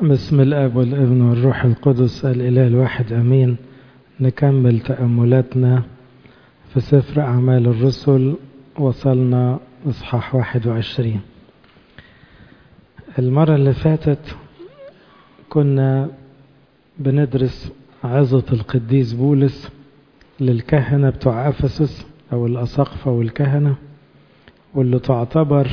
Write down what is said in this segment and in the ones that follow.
بسم الاب والابن والروح القدس الاله الواحد امين نكمل تاملاتنا في سفر اعمال الرسل وصلنا اصحاح 21 المره اللي فاتت كنا بندرس عظه القديس بولس للكهنه بتوع افسس او الاساقفه والكهنه واللي تعتبر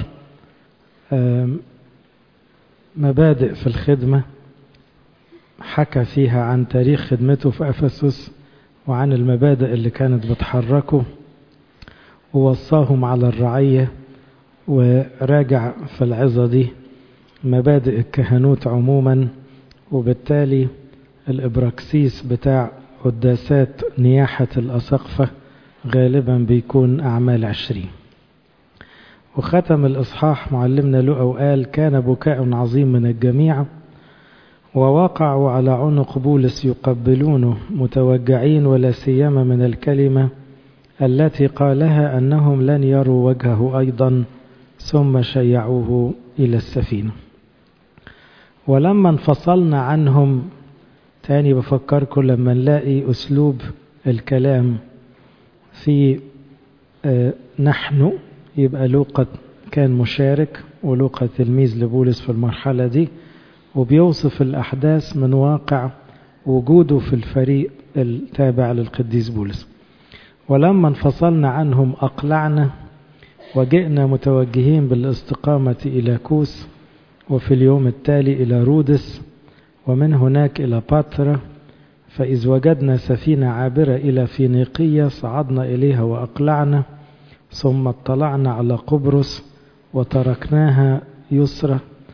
مبادئ في الخدمة حكى فيها عن تاريخ خدمته في أفسس وعن المبادئ اللي كانت بتحركه ووصاهم على الرعية وراجع في العظة دي مبادئ الكهنوت عموما وبالتالي الإبراكسيس بتاع قداسات نياحة الأسقفة غالبا بيكون أعمال عشرين وختم الإصحاح معلمنا له وقال كان بكاء عظيم من الجميع ووقعوا على عنق بولس يقبلونه متوجعين ولا سيما من الكلمة التي قالها أنهم لن يروا وجهه أيضا ثم شيعوه إلى السفينة ولما انفصلنا عنهم تاني بفكركم لما نلاقي أسلوب الكلام في آه نحن يبقى لوقا كان مشارك ولوقا تلميذ لبولس في المرحلة دي وبيوصف الأحداث من واقع وجوده في الفريق التابع للقديس بولس ولما انفصلنا عنهم أقلعنا وجئنا متوجهين بالاستقامة إلى كوس وفي اليوم التالي إلى رودس ومن هناك إلى باترا فإذ وجدنا سفينة عابرة إلى فينيقية صعدنا إليها وأقلعنا ثم اطلعنا على قبرص وتركناها يسرى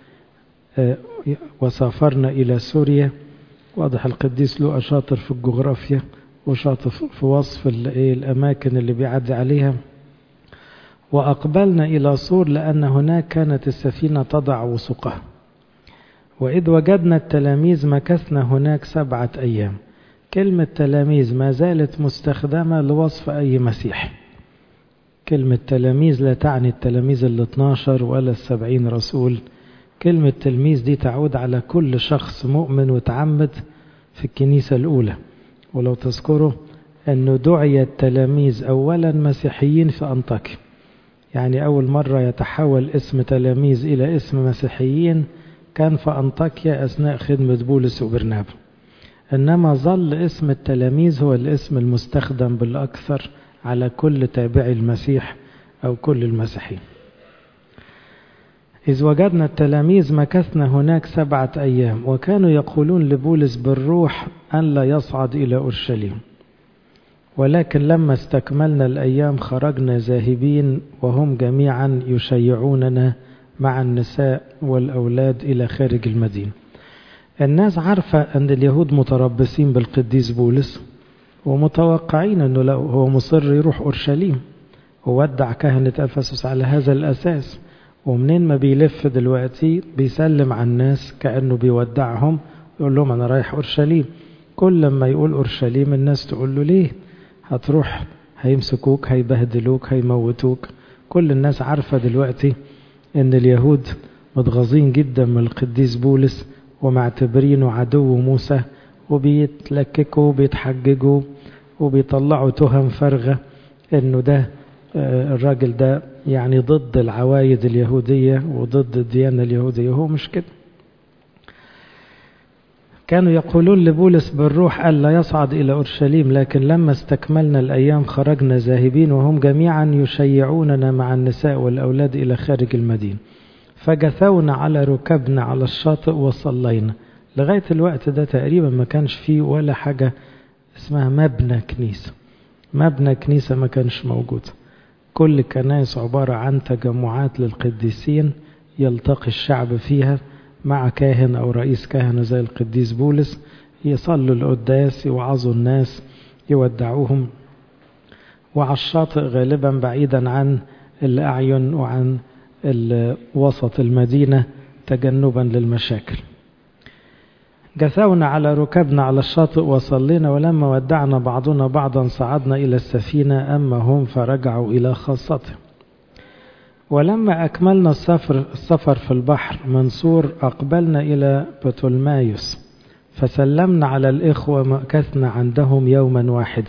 وسافرنا إلى سوريا واضح القديس له شاطر في الجغرافيا وشاطر في وصف الأماكن اللي بيعدي عليها وأقبلنا إلى صور لأن هناك كانت السفينة تضع وسقها وإذ وجدنا التلاميذ مكثنا هناك سبعة أيام كلمة تلاميذ ما زالت مستخدمة لوصف أي مسيحي كلمة تلاميذ لا تعني التلاميذ ال 12 ولا السبعين رسول كلمة تلميذ دي تعود على كل شخص مؤمن وتعمد في الكنيسة الأولى ولو تذكروا أنه دعي التلاميذ أولا مسيحيين في أنطاكيا يعني أول مرة يتحول اسم تلاميذ إلى اسم مسيحيين كان في أنطاكيا أثناء خدمة بولس وبرنابا إنما ظل اسم التلاميذ هو الاسم المستخدم بالأكثر على كل تابعي المسيح أو كل المسيحيين إذ وجدنا التلاميذ مكثنا هناك سبعة أيام وكانوا يقولون لبولس بالروح أن لا يصعد إلى أورشليم ولكن لما استكملنا الأيام خرجنا ذاهبين وهم جميعا يشيعوننا مع النساء والأولاد إلى خارج المدينة الناس عارفة أن اليهود متربصين بالقديس بولس ومتوقعين أنه لو هو مصر يروح أورشليم وودع كهنة أفسس على هذا الأساس ومنين ما بيلف دلوقتي بيسلم على الناس كأنه بيودعهم يقول لهم أنا رايح أورشليم كل لما يقول أورشليم الناس تقول له ليه هتروح هيمسكوك هيبهدلوك هيموتوك كل الناس عارفة دلوقتي ان اليهود متغاظين جدا من القديس بولس ومعتبرينه عدو موسى وبيتلككوا وبيتحججوا وبيطلعوا تهم فارغة انه ده الراجل ده يعني ضد العوايد اليهودية وضد الديانة اليهودية هو مش كده كانوا يقولون لبولس بالروح ألا يصعد إلى أورشليم لكن لما استكملنا الأيام خرجنا ذاهبين وهم جميعا يشيعوننا مع النساء والأولاد إلى خارج المدينة فجثونا على ركبنا على الشاطئ وصلينا لغاية الوقت ده تقريبا ما كانش فيه ولا حاجة اسمها مبنى كنيسة مبنى كنيسة ما كانش موجود كل الكنائس عبارة عن تجمعات للقديسين يلتقي الشعب فيها مع كاهن أو رئيس كهنة زي القديس بولس يصلوا القداس يوعظوا الناس يودعوهم وعلى الشاطئ غالبا بعيدا عن الأعين وعن وسط المدينة تجنبا للمشاكل جثونا على ركبنا على الشاطئ وصلينا ولما ودعنا بعضنا بعضا صعدنا إلى السفينة أما هم فرجعوا إلى خاصتهم ولما أكملنا السفر, السفر في البحر من سور أقبلنا إلى بطلمايوس فسلمنا على الإخوة مكثنا عندهم يوما واحدا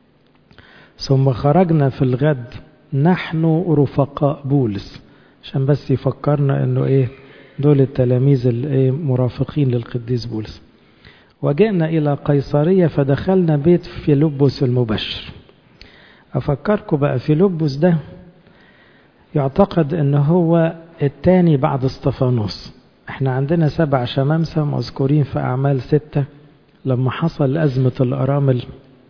ثم خرجنا في الغد نحن رفقاء بولس عشان بس يفكرنا انه ايه دول التلاميذ الايه مرافقين للقديس بولس وجئنا الى قيصريه فدخلنا بيت فيلبس المبشر افكركم بقى فيلبس ده يعتقد ان هو الثاني بعد اسطفانوس احنا عندنا سبع شمامسة مذكورين في اعمال ستة لما حصل ازمة الارامل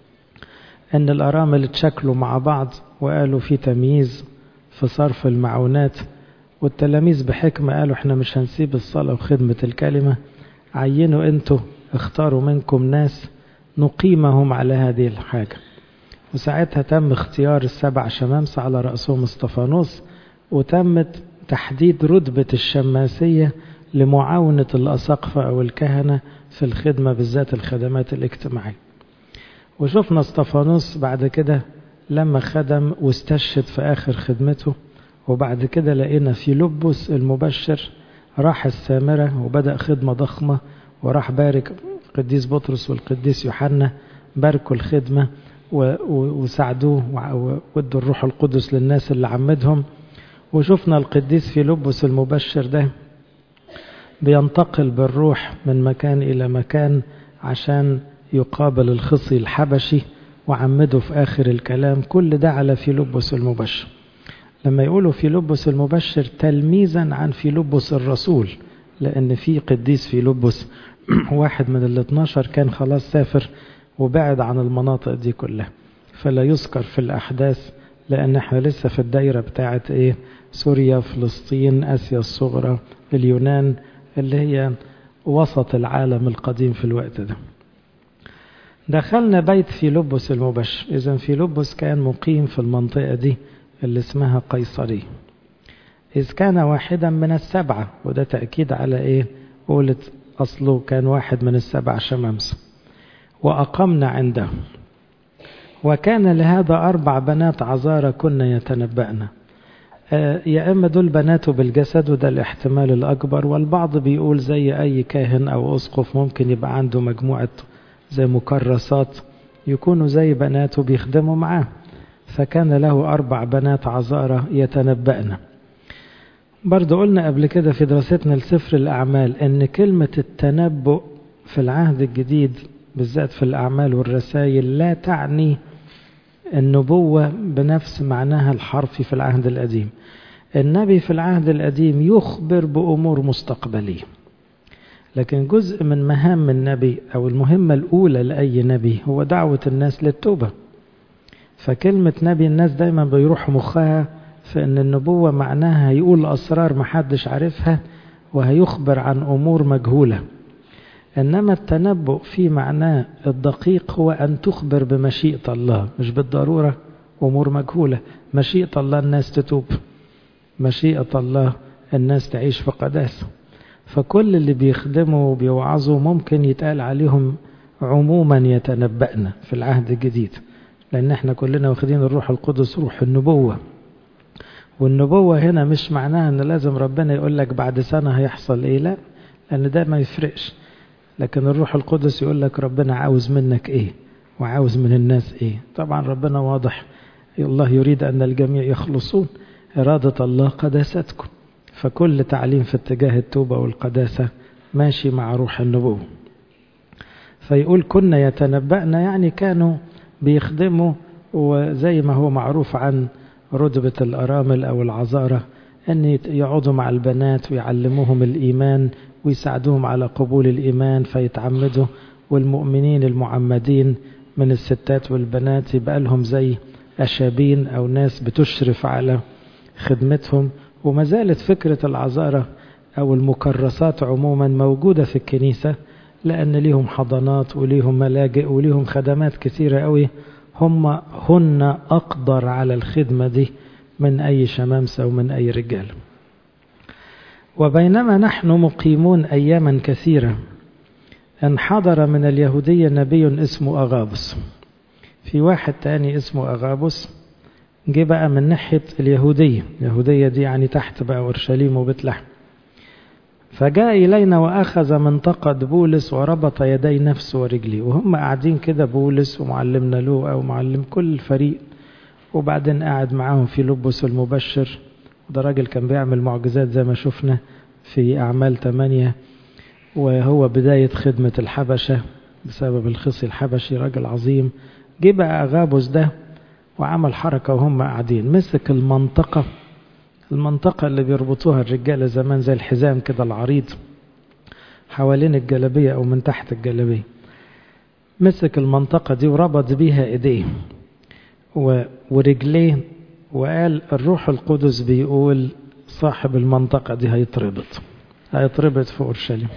ان الارامل اتشكلوا مع بعض وقالوا في تمييز في صرف المعونات والتلاميذ بحكمة قالوا احنا مش هنسيب الصلاة وخدمة الكلمة عينوا انتوا اختاروا منكم ناس نقيمهم على هذه الحاجة وساعتها تم اختيار السبع شمامسة على رأسهم اسطفانوس وتمت تحديد رتبة الشماسية لمعاونة الأساقفة أو الكهنة في الخدمة بالذات الخدمات الاجتماعية وشفنا اسطفانوس بعد كده لما خدم واستشهد في آخر خدمته وبعد كده لقينا في لبس المبشر راح السامرة وبدأ خدمة ضخمة وراح بارك القديس بطرس والقديس يوحنا باركوا الخدمة وساعدوه وادوا الروح القدس للناس اللي عمدهم وشفنا القديس في لبس المبشر ده بينتقل بالروح من مكان إلى مكان عشان يقابل الخصي الحبشي وعمده في آخر الكلام كل ده على فيلبس المبشر لما يقولوا فيلبس المبشر تلميذا عن فيلبس الرسول لأن في قديس فيلبس واحد من ال 12 كان خلاص سافر وبعد عن المناطق دي كلها فلا يذكر في الأحداث لأن احنا لسه في الدايرة بتاعت ايه سوريا فلسطين آسيا الصغرى اليونان اللي هي وسط العالم القديم في الوقت ده دخلنا بيت فيلبس المبشر إذا فيلبس كان مقيم في المنطقة دي اللي اسمها قيصرية إذ كان واحدا من السبعة وده تأكيد على إيه قولت أصله كان واحد من السبع شمامسة وأقمنا عنده وكان لهذا أربع بنات عذارى كنا يتنبأن يا إما دول بناته بالجسد وده الاحتمال الأكبر والبعض بيقول زي أي كاهن أو أسقف ممكن يبقى عنده مجموعة زي مكرسات يكونوا زي بناته بيخدموا معاه فكان له أربع بنات عذارى يتنبأن برضو قلنا قبل كده في دراستنا لسفر الأعمال أن كلمة التنبؤ في العهد الجديد بالذات في الأعمال والرسائل لا تعني النبوة بنفس معناها الحرفي في العهد القديم النبي في العهد القديم يخبر بأمور مستقبلية لكن جزء من مهام النبي أو المهمة الأولى لأي نبي هو دعوة الناس للتوبة فكلمة نبي الناس دايما بيروح مخها في أن النبوة معناها هيقول أسرار محدش عارفها وهيخبر عن أمور مجهولة إنما التنبؤ في معناه الدقيق هو أن تخبر بمشيئة الله مش بالضرورة أمور مجهولة مشيئة الله الناس تتوب مشيئة الله الناس تعيش في قداسة فكل اللي بيخدموا وبيوعظوا ممكن يتقال عليهم عموما يتنبأنا في العهد الجديد لأن احنا كلنا واخدين الروح القدس روح النبوة والنبوة هنا مش معناها ان لازم ربنا يقول لك بعد سنة هيحصل ايه لا لان ده ما يفرقش لكن الروح القدس يقول لك ربنا عاوز منك ايه وعاوز من الناس ايه طبعا ربنا واضح الله يريد ان الجميع يخلصون إرادة الله قداستكم فكل تعليم في اتجاه التوبة والقداسة ماشي مع روح النبوة فيقول كنا يتنبأنا يعني كانوا بيخدموا وزي ما هو معروف عن رتبة الأرامل أو العذارة أن يقعدوا مع البنات ويعلموهم الإيمان ويساعدوهم على قبول الإيمان فيتعمدوا والمؤمنين المعمدين من الستات والبنات يبقى لهم زي أشابين أو ناس بتشرف على خدمتهم وما زالت فكرة العذارة أو المكرسات عموما موجودة في الكنيسة لأن ليهم حضانات وليهم ملاجئ وليهم خدمات كثيرة قوي هم هن أقدر على الخدمة دي من أي شمامسة ومن أي رجال وبينما نحن مقيمون أياما كثيرة انحدر من اليهودية نبي اسمه أغابس في واحد تاني اسمه أغابس جه بقى من ناحية اليهودية اليهودية دي يعني تحت بقى أورشليم وبيت لحم فجاء إلينا وأخذ منطقة بولس وربط يدي نفسه ورجلي وهم قاعدين كده بولس ومعلمنا لوقا ومعلم كل الفريق وبعدين قاعد معاهم في لبس المبشر ده راجل كان بيعمل معجزات زي ما شفنا في أعمال ثمانية وهو بداية خدمة الحبشة بسبب الخصي الحبشي راجل عظيم جه بقى أغابوس ده وعمل حركة وهم قاعدين مسك المنطقة المنطقة اللي بيربطوها الرجالة زمان زي الحزام كده العريض حوالين الجلبية أو من تحت الجلبية مسك المنطقة دي وربط بيها إيديه ورجليه وقال الروح القدس بيقول صاحب المنطقة دي هيتربط هيتربط في أورشليم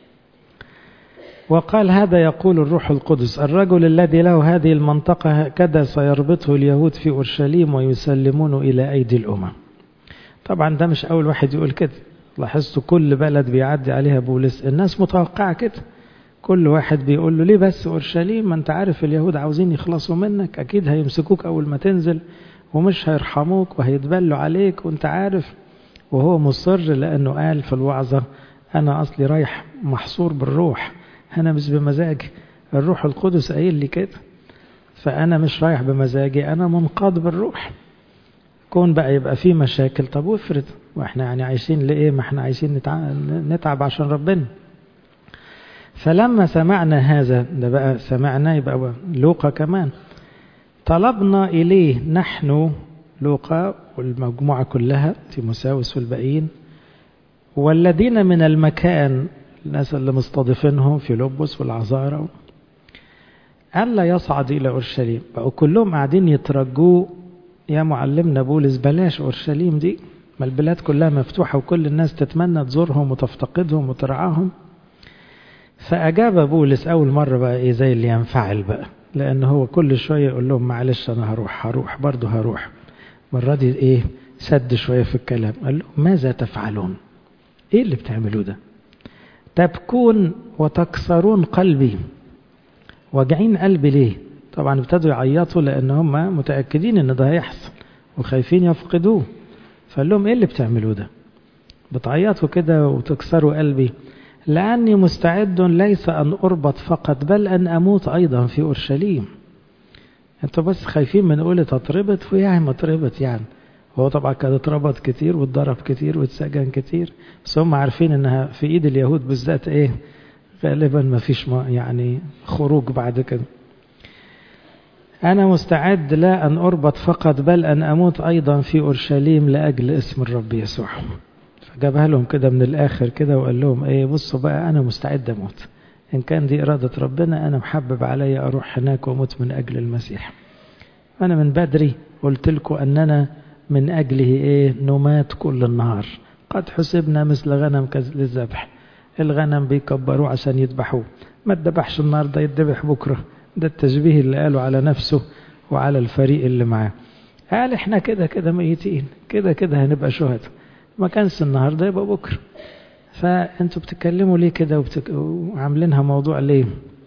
وقال هذا يقول الروح القدس الرجل الذي له هذه المنطقة هكذا سيربطه اليهود في أورشليم ويسلمونه إلى أيدي الأمم طبعا ده مش أول واحد يقول كده لاحظتوا كل بلد بيعدي عليها بولس الناس متوقعة كده كل واحد بيقول له ليه بس أورشليم ما أنت عارف اليهود عاوزين يخلصوا منك أكيد هيمسكوك أول ما تنزل ومش هيرحموك وهيتبلوا عليك وأنت عارف وهو مصر لأنه قال في الوعظة أنا أصلي رايح محصور بالروح أنا مش بمزاجي الروح القدس قايل لي كده فأنا مش رايح بمزاجي أنا منقاد بالروح كون بقى يبقى في مشاكل طب وافرض واحنا يعني عايشين لإيه ما احنا عايشين نتعب, نتعب عشان ربنا فلما سمعنا هذا ده بقى سمعنا يبقى لوقا كمان طلبنا إليه نحن لوقا والمجموعة كلها تيموساوس والباقيين والذين من المكان الناس اللي مستضيفينهم في لبس والعذارى ألا يصعد إلى أورشليم بقوا كلهم قاعدين يترجوه يا معلمنا بولس بلاش أورشليم دي ما البلاد كلها مفتوحة وكل الناس تتمنى تزورهم وتفتقدهم وترعاهم فأجاب بولس أول مرة بقى إيه زي اللي ينفعل بقى لأن هو كل شوية يقول لهم معلش أنا هروح هروح برضه هروح مرة دي إيه سد شوية في الكلام قال له ماذا تفعلون إيه اللي بتعملوه ده تبكون وتكسرون قلبي واجعين قلبي ليه طبعا ابتدوا يعيطوا لأن هم متأكدين إن ده هيحصل وخايفين يفقدوه فقال لهم إيه اللي بتعملوه ده بتعيطوا كده وتكسروا قلبي لأني مستعد ليس أن أربط فقط بل أن أموت أيضا في أورشليم أنتوا بس خايفين من قولة أتربط ويعني ما اتربط يعني هو طبعا كان اتربط كتير واتضرب كتير واتسجن كتير بس هم عارفين انها في ايد اليهود بالذات ايه غالبا ما فيش ما يعني خروج بعد كده أنا مستعد لا أن أربط فقط بل أن أموت أيضا في أورشليم لأجل اسم الرب يسوع فجابها لهم كده من الآخر كده وقال لهم إيه بصوا بقى أنا مستعد أموت إن كان دي إرادة ربنا أنا محبب علي أروح هناك وأموت من أجل المسيح أنا من بدري قلت لكم أننا من أجله إيه نمات كل النهار قد حسبنا مثل غنم للذبح الغنم بيكبروه عشان يذبحوه ما تذبحش النهارده يذبح بكره ده التشبيه اللي قاله على نفسه وعلى الفريق اللي معاه قال احنا كده كده ميتين كده كده هنبقى شهداء ما كانش النهارده يبقى بكره فانتوا بتتكلموا ليه كده وبتك... وعاملينها موضوع ليه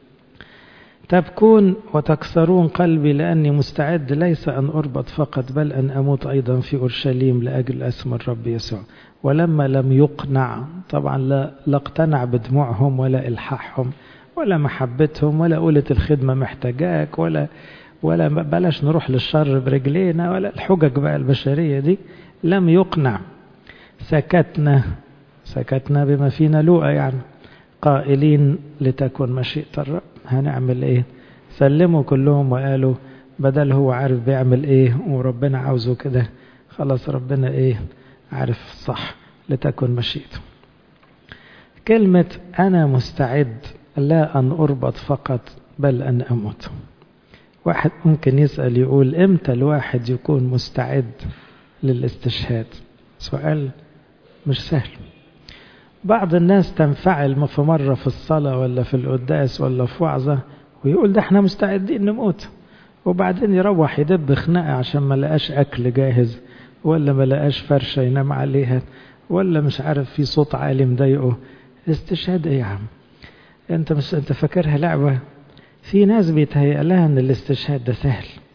تبكون وتكسرون قلبي لأني مستعد ليس أن أربط فقط بل أن أموت أيضا في أورشليم لأجل اسم الرب يسوع ولما لم يقنع طبعا لا, لا اقتنع بدموعهم ولا إلحاحهم ولا محبتهم ولا قولة الخدمة محتاجاك ولا ولا بلاش نروح للشر برجلينا ولا الحجج بقى البشرية دي لم يقنع سكتنا سكتنا بما فينا لوقا يعني قائلين لتكن مشيئة الرب هنعمل ايه سلموا كلهم وقالوا بدل هو عارف بيعمل ايه وربنا عاوزه كده خلاص ربنا ايه عارف الصح لتكن مشيئته كلمة أنا مستعد لا أن أربط فقط بل أن أموت واحد ممكن يسأل يقول إمتى الواحد يكون مستعد للاستشهاد سؤال مش سهل بعض الناس تنفعل في مرة في الصلاة ولا في القداس ولا في وعظة ويقول ده احنا مستعدين نموت وبعدين يروح يدب خناقة عشان ما لقاش أكل جاهز ولا ما لقاش فرشة ينام عليها ولا مش عارف في صوت عالي مضايقه استشهاد ايه يا عم انت مش انت فاكرها لعبة في ناس بيتهيأ لها ان الاستشهاد ده سهل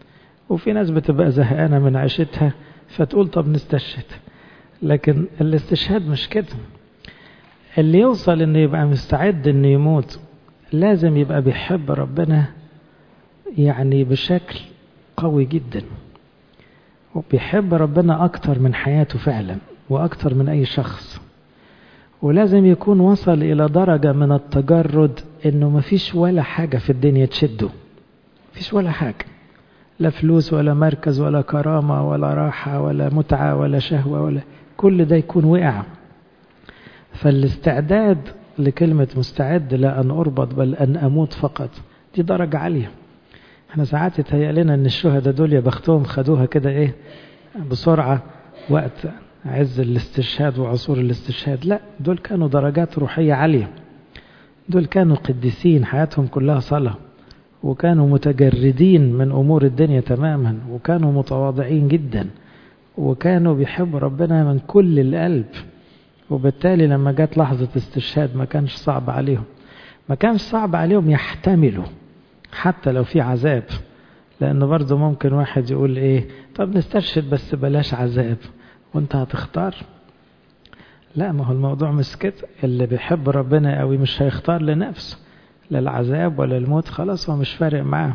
وفي ناس بتبقى زهقانة من عيشتها فتقول طب نستشهد لكن الاستشهاد مش كده اللي يوصل انه يبقى مستعد انه يموت لازم يبقى بيحب ربنا يعني بشكل قوي جدا وبيحب ربنا اكتر من حياته فعلا واكتر من اي شخص ولازم يكون وصل الى درجة من التجرد انه مفيش ولا حاجة في الدنيا تشده مفيش ولا حاجة لا فلوس ولا مركز ولا كرامة ولا راحة ولا متعة ولا شهوة ولا كل ده يكون وقع فالاستعداد لكلمة مستعد لا أن أربط بل أن أموت فقط دي درجة عالية احنا ساعات يتهيأ لنا ان الشهداء دول يا بختهم خدوها كده ايه بسرعة وقت عز الاستشهاد وعصور الاستشهاد لا دول كانوا درجات روحية عالية دول كانوا قديسين حياتهم كلها صلاة وكانوا متجردين من أمور الدنيا تماما وكانوا متواضعين جدا وكانوا بيحبوا ربنا من كل القلب وبالتالي لما جت لحظة استشهاد ما كانش صعب عليهم ما كانش صعب عليهم يحتملوا حتى لو في عذاب لأنه برضه ممكن واحد يقول إيه طب نسترشد بس بلاش عذاب وانت هتختار لا ما هو الموضوع مش كده اللي بيحب ربنا قوي مش هيختار لنفسه لا العذاب ولا الموت خلاص هو مش فارق معاه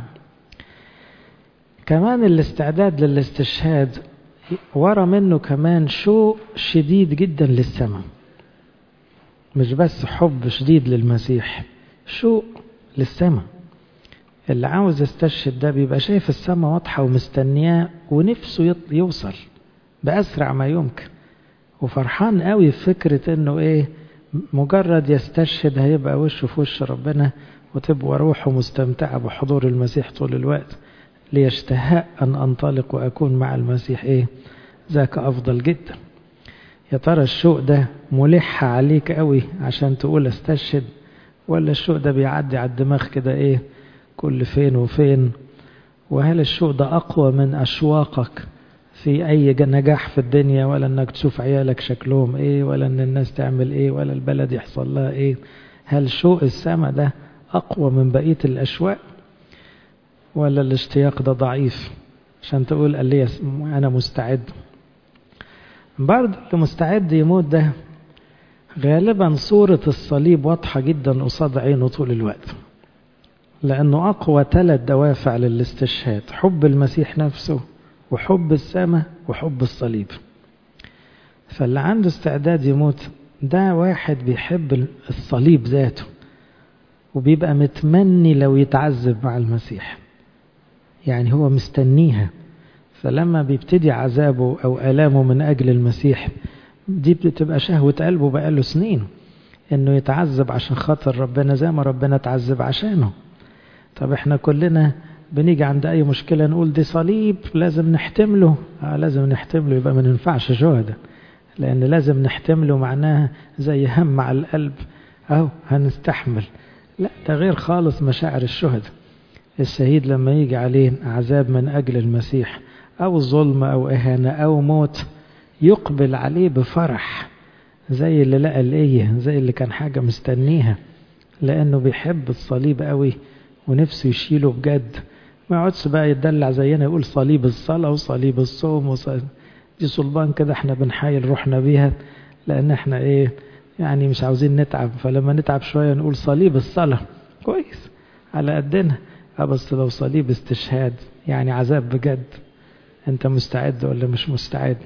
كمان الاستعداد للاستشهاد ورا منه كمان شوق شديد جدا للسماء مش بس حب شديد للمسيح شوق للسماء اللي عاوز يستشهد ده بيبقى شايف السماء واضحة ومستنياه ونفسه يوصل بأسرع ما يمكن وفرحان قوي في فكرة انه ايه مجرد يستشهد هيبقى وشه في وش ربنا وتبقى روحه مستمتعة بحضور المسيح طول الوقت ليشتهاء أن أنطلق وأكون مع المسيح إيه ذاك أفضل جدا يا ترى الشوق ده ملح عليك قوي عشان تقول استشهد ولا الشوق ده بيعدي على الدماغ كده إيه كل فين وفين وهل الشوق ده أقوى من أشواقك في أي نجاح في الدنيا ولا أنك تشوف عيالك شكلهم إيه ولا أن الناس تعمل إيه ولا البلد يحصل لها إيه هل شوق السماء ده أقوى من بقية الأشواق ولا الاشتياق ده ضعيف عشان تقول قال لي أنا مستعد برضه اللي مستعد يموت ده غالبا صورة الصليب واضحة جدا قصاد عينه طول الوقت لأنه أقوى ثلاث دوافع للاستشهاد حب المسيح نفسه وحب السماء وحب الصليب فاللي عنده استعداد يموت ده واحد بيحب الصليب ذاته وبيبقى متمني لو يتعذب مع المسيح يعني هو مستنيها فلما بيبتدي عذابه أو آلامه من أجل المسيح دي بتبقى شهوة قلبه بقاله سنين إنه يتعذب عشان خاطر ربنا زي ما ربنا تعذب عشانه طب احنا كلنا بنيجي عند أي مشكلة نقول دي صليب لازم نحتمله آه لازم نحتمله يبقى ما ننفعش شهداء لأن لازم نحتمله معناها زي هم على القلب أهو هنستحمل لا ده غير خالص مشاعر الشهداء الشهيد لما يجي عليه عذاب من أجل المسيح أو ظلم أو إهانة أو موت يقبل عليه بفرح زي اللي لقى الإيه زي اللي كان حاجة مستنيها لأنه بيحب الصليب قوي ونفسه يشيله بجد ما يقعدش بقى يتدلع زينا يقول صليب الصلاة وصليب الصوم وصليب دي صلبان كده احنا بنحايل روحنا بيها لأن احنا ايه يعني مش عاوزين نتعب فلما نتعب شوية نقول صليب الصلاة كويس على قدنا بس لو صليب استشهاد يعني عذاب بجد انت مستعد ولا مش مستعد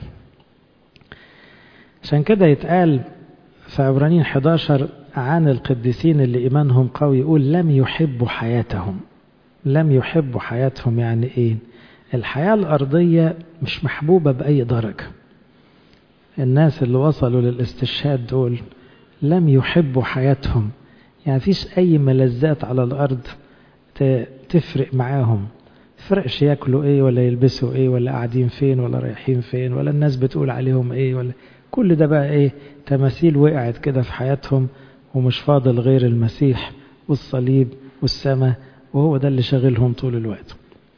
عشان كده يتقال في عبرانيين 11 عن القديسين اللي إيمانهم قوي يقول لم يحبوا حياتهم لم يحبوا حياتهم يعني إيه الحياة الأرضية مش محبوبة بأي درجة الناس اللي وصلوا للاستشهاد دول لم يحبوا حياتهم يعني فيش أي ملذات على الأرض تفرق معاهم فرقش ياكلوا ايه ولا يلبسوا ايه ولا قاعدين فين ولا رايحين فين ولا الناس بتقول عليهم ايه ولا كل ده بقى ايه تماثيل وقعت كده في حياتهم ومش فاضل غير المسيح والصليب والسماء وهو ده اللي شاغلهم طول الوقت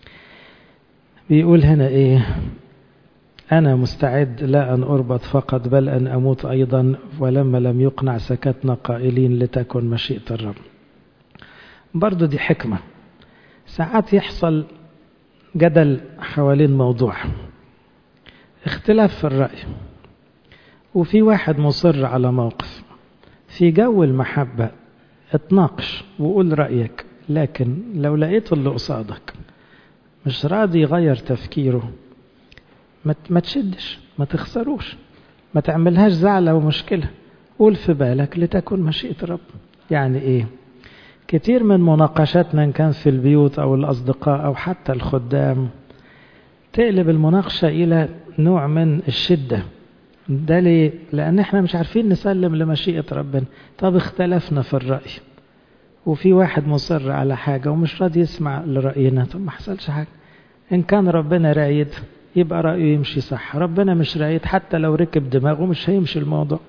بيقول هنا ايه أنا مستعد لا أن أربط فقط بل أن أموت أيضا ولما لم يقنع سكتنا قائلين لتكن مشيئة الرب برضو دي حكمة ساعات يحصل جدل حوالين موضوع اختلاف في الرأي وفي واحد مصر على موقف في جو المحبة اتناقش وقول رأيك لكن لو لقيت اللي قصادك مش راضي يغير تفكيره ما تشدش ما تخسروش ما تعملهاش زعلة ومشكلة قول في بالك لتكن مشيئة رب يعني ايه كتير من مناقشاتنا إن كان في البيوت أو الأصدقاء أو حتى الخدام تقلب المناقشة إلى نوع من الشدة ده ليه؟ لأن احنا مش عارفين نسلم لمشيئة ربنا طب اختلفنا في الرأي وفي واحد مصر على حاجة ومش راضي يسمع لرأينا طب ما حصلش حاجة إن كان ربنا رايد يبقى رأيه يمشي صح ربنا مش رايد حتى لو ركب دماغه مش هيمشي الموضوع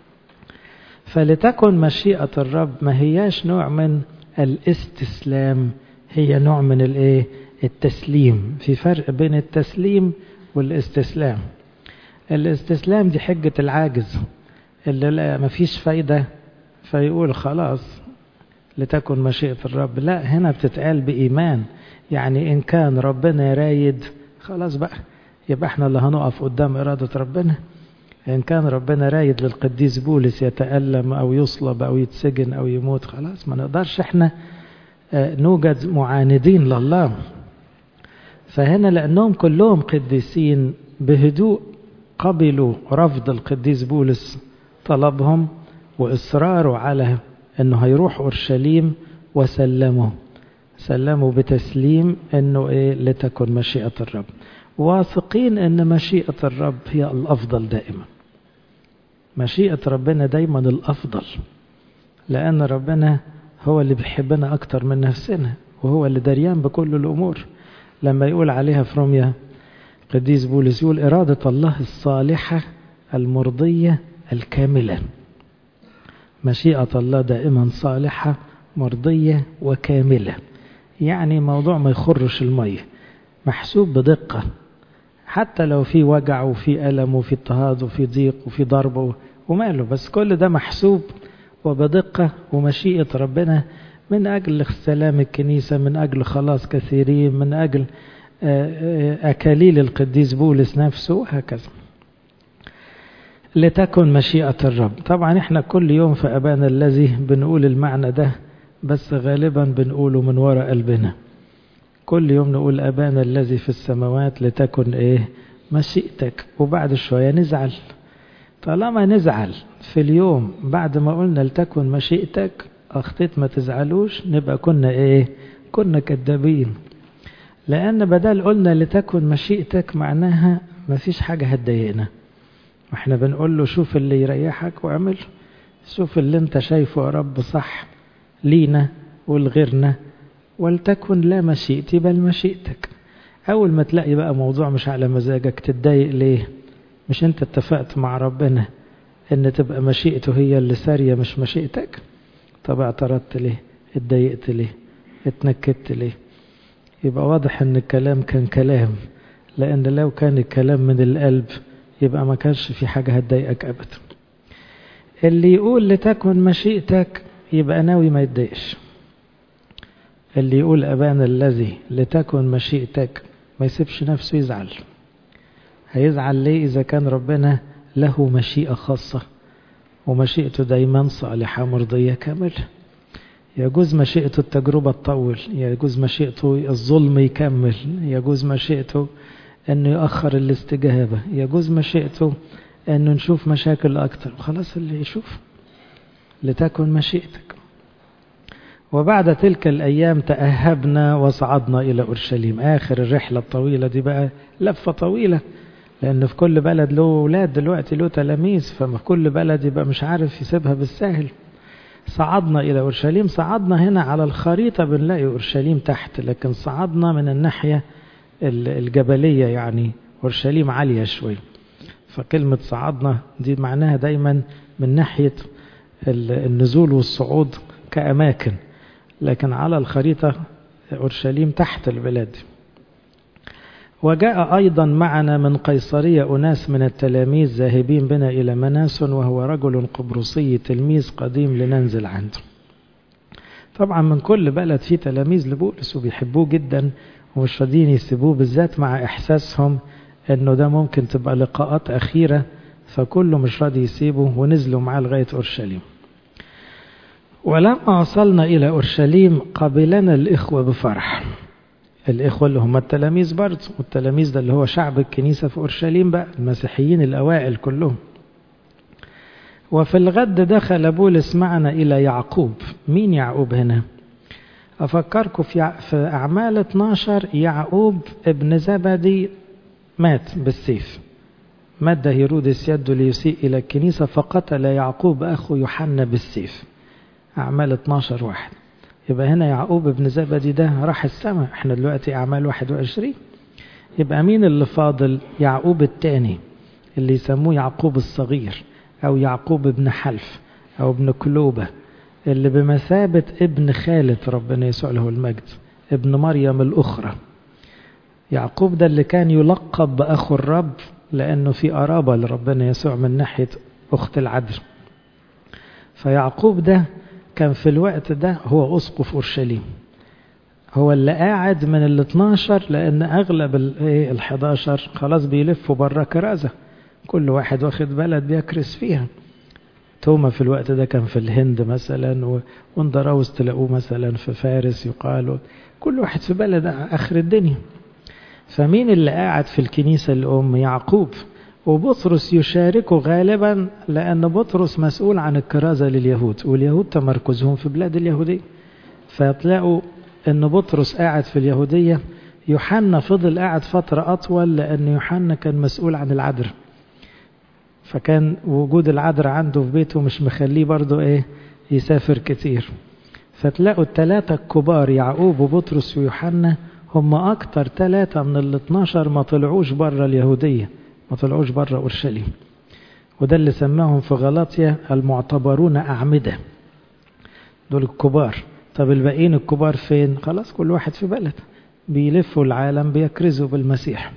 فلتكن مشيئة الرب ما هياش نوع من الاستسلام هي نوع من الايه التسليم في فرق بين التسليم والاستسلام الاستسلام دي حجة العاجز اللي لا مفيش فايدة فيقول خلاص لتكن مشيئة الرب لا هنا بتتقال بإيمان يعني إن كان ربنا رايد خلاص بقى يبقى احنا اللي هنقف قدام إرادة ربنا إن كان ربنا رايد للقديس بولس يتألم أو يصلب أو يتسجن أو يموت خلاص ما نقدرش احنا نوجد معاندين لله فهنا لأنهم كلهم قديسين بهدوء قبلوا رفض القديس بولس طلبهم وإصراره على أنه هيروح أورشليم وسلموا سلموا بتسليم أنه إيه لتكن مشيئة الرب واثقين أن مشيئة الرب هي الأفضل دائما مشيئة ربنا دايما الأفضل لأن ربنا هو اللي بيحبنا أكتر من نفسنا وهو اللي دريان بكل الأمور لما يقول عليها في روميا قديس بولس يقول إرادة الله الصالحة المرضية الكاملة مشيئة الله دائما صالحة مرضية وكاملة يعني موضوع ما يخرش المية محسوب بدقة حتى لو في وجع وفي ألم وفي اضطهاد وفي ضيق وفي ضرب وماله بس كل ده محسوب وبدقة ومشيئة ربنا من أجل سلام الكنيسة من أجل خلاص كثيرين من أجل أكاليل القديس بولس نفسه وهكذا لتكن مشيئة الرب طبعا احنا كل يوم في أبانا الذي بنقول المعنى ده بس غالبا بنقوله من وراء قلبنا كل يوم نقول أبانا الذي في السماوات لتكن إيه مشيئتك وبعد شوية نزعل طالما نزعل في اليوم بعد ما قلنا لتكن مشيئتك أخطيت ما تزعلوش نبقى كنا إيه كنا كذابين لأن بدل قلنا لتكن مشيئتك معناها ما فيش حاجة هتضايقنا واحنا بنقول له شوف اللي يريحك واعمل شوف اللي انت شايفه يا رب صح لينا ولغيرنا ولتكن لا مشيئتي بل مشيئتك أول ما تلاقي بقى موضوع مش على مزاجك تتضايق ليه مش انت اتفقت مع ربنا ان تبقى مشيئته هي اللي سارية مش مشيئتك طب اعترضت ليه اتضايقت ليه اتنكدت ليه يبقى واضح ان الكلام كان كلام لان لو كان الكلام من القلب يبقى ما كانش في حاجة هتضايقك ابدا اللي يقول لتكن مشيئتك يبقى ناوي ما يتضايقش اللي يقول أبانا الذي لتكن مشيئتك ما يسيبش نفسه يزعل هيزعل ليه إذا كان ربنا له مشيئة خاصة ومشيئته دايما صالحة مرضية كاملة يجوز مشيئته التجربة تطول يجوز مشيئته الظلم يكمل يجوز مشيئته أنه يؤخر الاستجابة يجوز مشيئته أنه نشوف مشاكل أكتر خلاص اللي يشوف لتكن مشيئتك وبعد تلك الأيام تأهبنا وصعدنا إلى أورشليم آخر الرحلة الطويلة دي بقى لفة طويلة لأن في كل بلد له أولاد دلوقتي له تلاميذ فما كل بلد يبقى مش عارف يسيبها بالسهل صعدنا إلى أورشليم صعدنا هنا على الخريطة بنلاقي أورشليم تحت لكن صعدنا من الناحية الجبلية يعني أورشليم عالية شوي فكلمة صعدنا دي معناها دايما من ناحية النزول والصعود كأماكن لكن على الخريطة أورشليم تحت البلاد وجاء أيضا معنا من قيصرية أناس من التلاميذ ذاهبين بنا إلى مناس وهو رجل قبرصي تلميذ قديم لننزل عنده طبعا من كل بلد في تلاميذ لبولس وبيحبوه جدا ومش راضيين يسيبوه بالذات مع إحساسهم إنه ده ممكن تبقى لقاءات أخيرة فكله مش راضي يسيبه ونزلوا معاه لغاية أورشليم ولما وصلنا إلى أورشليم قبلنا الإخوة بفرح الإخوة اللي هم التلاميذ برضه والتلاميذ ده اللي هو شعب الكنيسة في أورشليم بقى المسيحيين الأوائل كلهم وفي الغد دخل بولس معنا إلى يعقوب مين يعقوب هنا أفكركم في في أعمال 12 يعقوب ابن زبدي مات بالسيف مد هيرودس يده ليسيء إلى الكنيسة فقتل يعقوب أخو يوحنا بالسيف أعمال 12 واحد يبقى هنا يعقوب ابن زبدي ده راح السماء احنا دلوقتي أعمال 21 يبقى مين اللي فاضل يعقوب الثاني اللي يسموه يعقوب الصغير أو يعقوب ابن حلف أو ابن كلوبة اللي بمثابة ابن خالة ربنا يسوع له المجد ابن مريم الأخرى يعقوب ده اللي كان يلقب بأخو الرب لأنه في قرابة لربنا يسوع من ناحية أخت العذر فيعقوب ده كان في الوقت ده هو أسقف أورشليم هو اللي قاعد من ال 12 لأن أغلب ال 11 خلاص بيلفوا بره كرازة كل واحد واخد بلد بيكرس فيها توما في الوقت ده كان في الهند مثلا واندراوس تلاقوه مثلا في فارس يقال كل واحد في بلد آخر الدنيا فمين اللي قاعد في الكنيسة الأم يعقوب وبطرس يشاركه غالبا لأن بطرس مسؤول عن الكرازة لليهود واليهود تمركزهم في بلاد اليهودية فتلاقوا أن بطرس قاعد في اليهودية يوحنا فضل قاعد فترة أطول لأن يوحنا كان مسؤول عن العذر فكان وجود العذر عنده في بيته مش مخليه برضه ايه يسافر كتير فتلاقوا الثلاثة الكبار يعقوب وبطرس ويوحنا هم أكتر ثلاثة من ال 12 ما طلعوش بره اليهودية ما طلعوش بره أورشليم وده اللي سماهم في غلاطيا المعتبرون أعمدة دول الكبار طب الباقيين الكبار فين خلاص كل واحد في بلد بيلفوا العالم بيكرزوا بالمسيح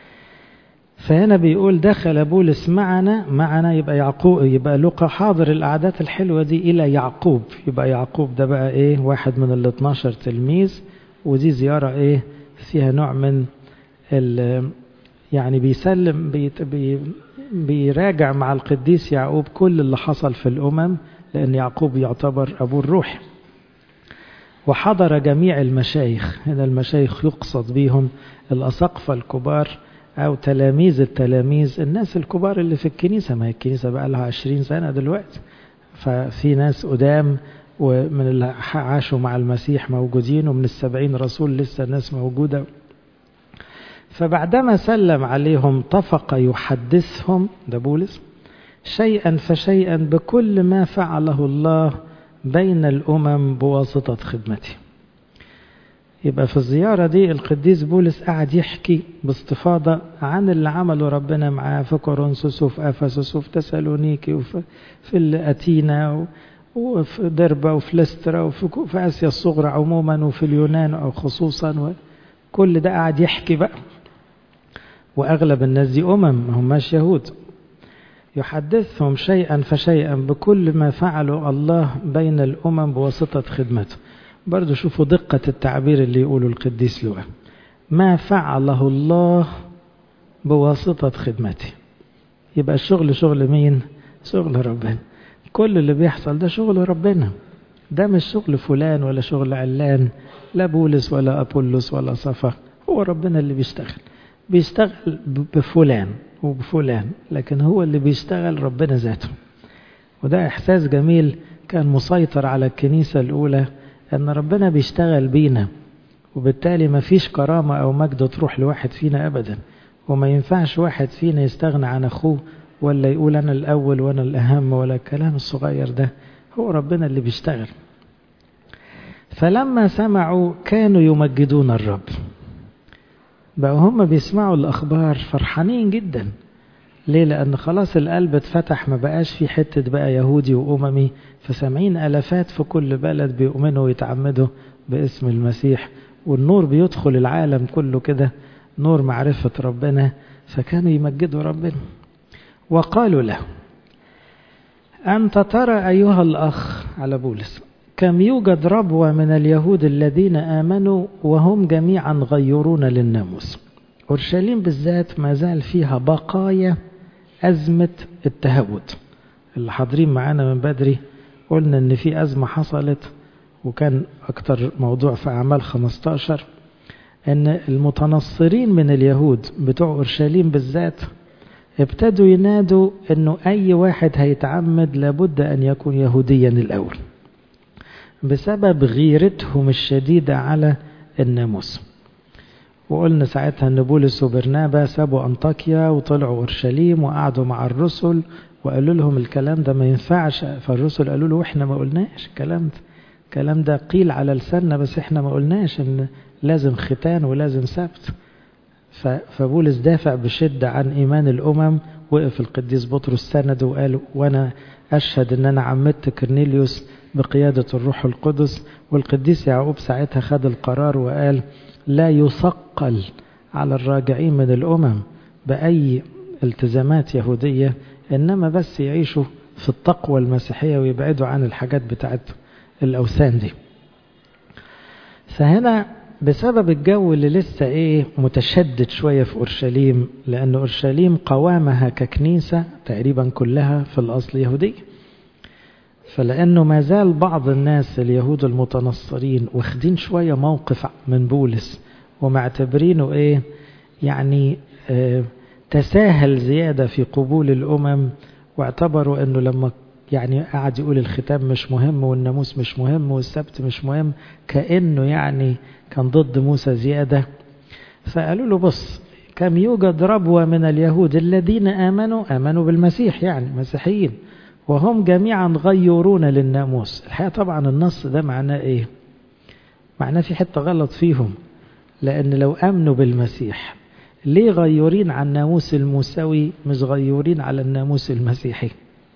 فهنا بيقول دخل بولس معنا معنا يبقى يعقوب يبقى لقى حاضر الأعداد الحلوة دي إلى يعقوب يبقى يعقوب ده بقى إيه واحد من ال 12 تلميذ ودي زيارة إيه فيها نوع من ال يعني بيسلم بيت بي بيراجع مع القديس يعقوب كل اللي حصل في الأمم لأن يعقوب يعتبر أبو الروح وحضر جميع المشايخ هنا المشايخ يقصد بهم الأساقفة الكبار أو تلاميذ التلاميذ الناس الكبار اللي في الكنيسة ما هي الكنيسة بقى لها عشرين سنة دلوقتي ففي ناس قدام ومن اللي عاشوا مع المسيح موجودين ومن السبعين رسول لسه الناس موجودة فبعدما سلم عليهم طفق يحدثهم ده بولس شيئا فشيئا بكل ما فعله الله بين الأمم بواسطة خدمته يبقى في الزيارة دي القديس بولس قعد يحكي باستفاضة عن اللي عمله ربنا معاه في كورنثوس وفي أفسس وفي تسالونيكي وفي في أتينا وفي دربة وفي لسترا وفي في آسيا الصغرى عموما وفي اليونان أو خصوصا كل ده قعد يحكي بقى وأغلب الناس دي أمم ما هماش يهود يحدثهم شيئا فشيئا بكل ما فعله الله بين الأمم بواسطة خدمته برضو شوفوا دقة التعبير اللي يقوله القديس لوقا ما فعله الله بواسطة خدمته يبقى الشغل شغل مين شغل ربنا كل اللي بيحصل ده شغل ربنا ده مش شغل فلان ولا شغل علان لا بولس ولا أبولس ولا صفا هو ربنا اللي بيشتغل بيشتغل بفلان وبفلان لكن هو اللي بيشتغل ربنا ذاته وده إحساس جميل كان مسيطر على الكنيسة الأولى أن ربنا بيشتغل بينا وبالتالي ما فيش كرامة أو مجد تروح لواحد فينا أبدا وما ينفعش واحد فينا يستغنى عن أخوه ولا يقول أنا الأول وأنا الأهم ولا الكلام الصغير ده هو ربنا اللي بيشتغل فلما سمعوا كانوا يمجدون الرب بقوا هم بيسمعوا الأخبار فرحانين جدا ليه لأن خلاص القلب اتفتح ما بقاش في حتة بقى يهودي وأممي فسامعين ألفات في كل بلد بيؤمنوا ويتعمدوا باسم المسيح والنور بيدخل العالم كله كده نور معرفة ربنا فكانوا يمجدوا ربنا وقالوا له أنت ترى أيها الأخ على بولس كم يوجد ربوة من اليهود الذين آمنوا وهم جميعا غيرون للناموس أورشليم بالذات ما زال فيها بقايا أزمة التهود اللي حاضرين معانا من بدري قلنا ان في أزمة حصلت وكان أكتر موضوع في أعمال 15 ان المتنصرين من اليهود بتوع أورشليم بالذات ابتدوا ينادوا انه اي واحد هيتعمد لابد ان يكون يهوديا الاول بسبب غيرتهم الشديدة على الناموس وقلنا ساعتها ان بولس وبرنابا سابوا انطاكيا وطلعوا اورشليم وقعدوا مع الرسل وقالوا لهم الكلام ده ما ينفعش فالرسل قالوا له احنا ما قلناش الكلام ده الكلام ده قيل على لساننا بس احنا ما قلناش ان لازم ختان ولازم سبت فبولس دافع بشدة عن إيمان الأمم وقف القديس بطرس سند وقال وأنا أشهد أن أنا عمدت كرنيليوس بقيادة الروح القدس والقديس يعقوب ساعتها خد القرار وقال لا يثقل على الراجعين من الأمم بأي التزامات يهودية إنما بس يعيشوا في التقوى المسيحية ويبعدوا عن الحاجات بتاعت الأوثان دي فهنا بسبب الجو اللي لسه ايه متشدد شوية في أورشليم لأن أورشليم قوامها ككنيسة تقريبا كلها في الأصل يهودية فلأنه ما زال بعض الناس اليهود المتنصرين واخدين شوية موقف من بولس ومعتبرينه ايه يعني اه تساهل زيادة في قبول الأمم واعتبروا أنه لما يعني قعد يقول الختام مش مهم والناموس مش مهم والسبت مش مهم كأنه يعني كان ضد موسى زيادة فقالوا له بص كم يوجد ربوة من اليهود الذين آمنوا آمنوا بالمسيح يعني مسيحيين وهم جميعا غيرون للناموس الحقيقة طبعا النص ده معناه ايه معناه في حتة غلط فيهم لأن لو آمنوا بالمسيح ليه غيورين عن الناموس الموسوي مش غيورين على الناموس المسيحي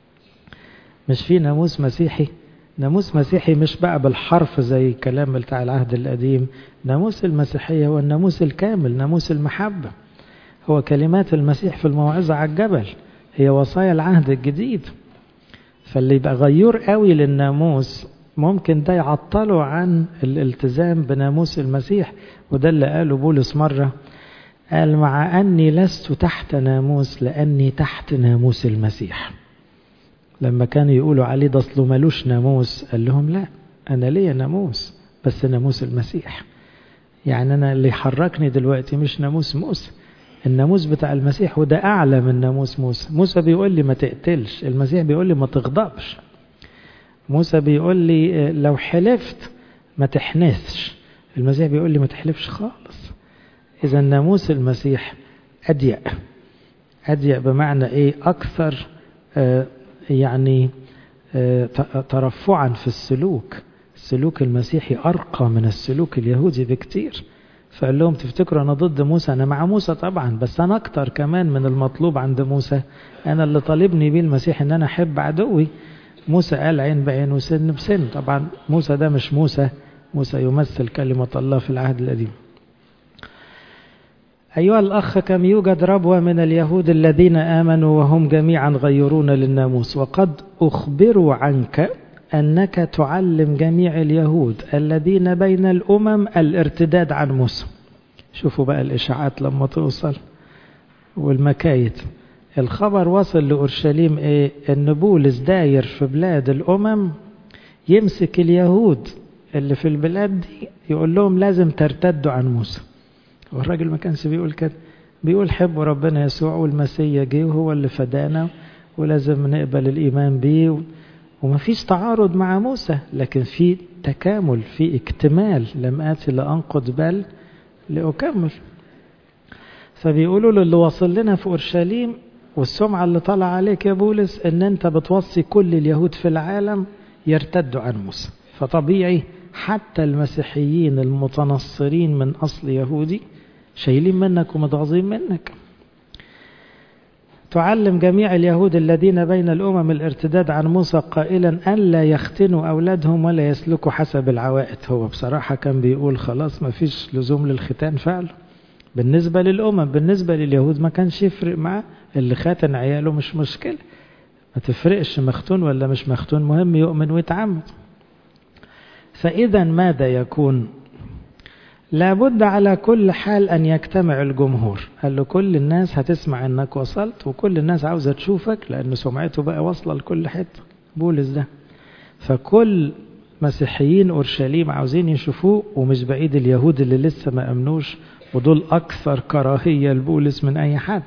مش في ناموس مسيحي ناموس مسيحي مش بقى بالحرف زي كلام بتاع العهد القديم ناموس المسيحية هو الناموس الكامل ناموس المحبة هو كلمات المسيح في الموعظة على الجبل هي وصايا العهد الجديد فاللي يبقى غيور قوي للناموس ممكن ده يعطله عن الالتزام بناموس المسيح وده اللي قاله بولس مرة قال مع أني لست تحت ناموس لأني تحت ناموس المسيح لما كانوا يقولوا عليه ده اصله ملوش ناموس قال لهم لا انا ليا ناموس بس ناموس المسيح يعني انا اللي حركني دلوقتي مش ناموس موسى الناموس بتاع المسيح وده اعلى من ناموس موسى موسى بيقول لي ما تقتلش المسيح بيقول لي ما تغضبش موسى بيقول لي لو حلفت ما تحنثش المسيح بيقول لي ما تحلفش خالص اذا ناموس المسيح اضيق اضيق بمعنى ايه اكثر آه يعني ترفعا في السلوك السلوك المسيحي أرقى من السلوك اليهودي بكتير فقال لهم تفتكروا أنا ضد موسى أنا مع موسى طبعا بس أنا أكتر كمان من المطلوب عند موسى أنا اللي طالبني بيه المسيح أن أنا أحب عدوي موسى قال عين بعين وسن بسن طبعا موسى ده مش موسى موسى يمثل كلمة الله في العهد القديم أيها الأخ كم يوجد ربوة من اليهود الذين آمنوا وهم جميعا غيرون للناموس وقد أخبروا عنك أنك تعلم جميع اليهود الذين بين الأمم الارتداد عن موسى شوفوا بقى الإشاعات لما توصل والمكايد الخبر وصل لأورشليم إيه إن بولس داير في بلاد الأمم يمسك اليهود اللي في البلاد دي يقول لهم لازم ترتدوا عن موسى والراجل ما كانش بيقول كده بيقول حبوا ربنا يسوع والمسيا جه وهو اللي فدانا ولازم نقبل الإيمان بيه وما فيش تعارض مع موسى لكن في تكامل في اكتمال لم آتي لأنقض بل لأكمل فبيقولوا له اللي واصل لنا في أورشليم والسمعة اللي طلع عليك يا بولس ان انت بتوصي كل اليهود في العالم يرتدوا عن موسى فطبيعي حتى المسيحيين المتنصرين من أصل يهودي شايلين منك ومتغاظين منك تعلم جميع اليهود الذين بين الأمم الارتداد عن موسى قائلا أن لا يختنوا أولادهم ولا يسلكوا حسب العوائد هو بصراحة كان بيقول خلاص ما فيش لزوم للختان فعلا بالنسبة للأمم بالنسبة لليهود ما كانش يفرق معاه اللي خاتن عياله مش مشكلة ما تفرقش مختون ولا مش مختون مهم يؤمن ويتعمد فإذا ماذا يكون لابد على كل حال أن يجتمع الجمهور قال له كل الناس هتسمع أنك وصلت وكل الناس عاوزة تشوفك لأن سمعته بقى واصلة لكل حتة بولس ده فكل مسيحيين أورشليم عاوزين يشوفوه ومش بعيد اليهود اللي لسه ما أمنوش ودول أكثر كراهية لبولس من أي حد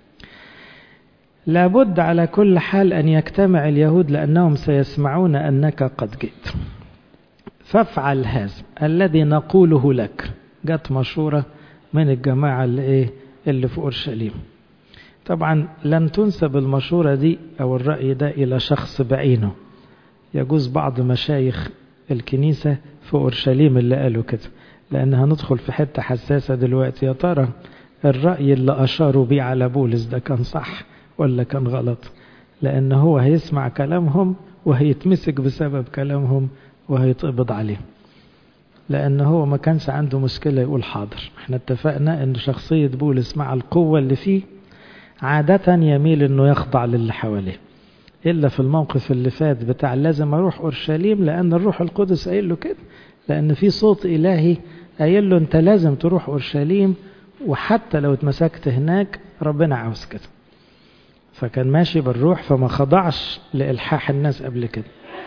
لابد على كل حال أن يجتمع اليهود لأنهم سيسمعون أنك قد جئت فافعل هذا الذي نقوله لك جت مشورة من الجماعة اللي, إيه اللي في أورشليم طبعا لن تنسب المشورة دي أو الرأي ده إلى شخص بعينه يجوز بعض مشايخ الكنيسة في أورشليم اللي قالوا كده لأن هندخل في حتة حساسة دلوقتي يا ترى الرأي اللي أشاروا بيه على بولس ده كان صح ولا كان غلط لأن هو هيسمع كلامهم وهيتمسك بسبب كلامهم وهيتقبض عليه لأن هو ما كانش عنده مشكلة يقول حاضر احنا اتفقنا أن شخصية بولس مع القوة اللي فيه عادة يميل أنه يخضع للي حواليه إلا في الموقف اللي فات بتاع لازم أروح أورشليم لأن الروح القدس قايل له كده لأن في صوت إلهي قايل له أنت لازم تروح أورشليم وحتى لو اتمسكت هناك ربنا عاوز كده فكان ماشي بالروح فما خضعش لإلحاح الناس قبل كده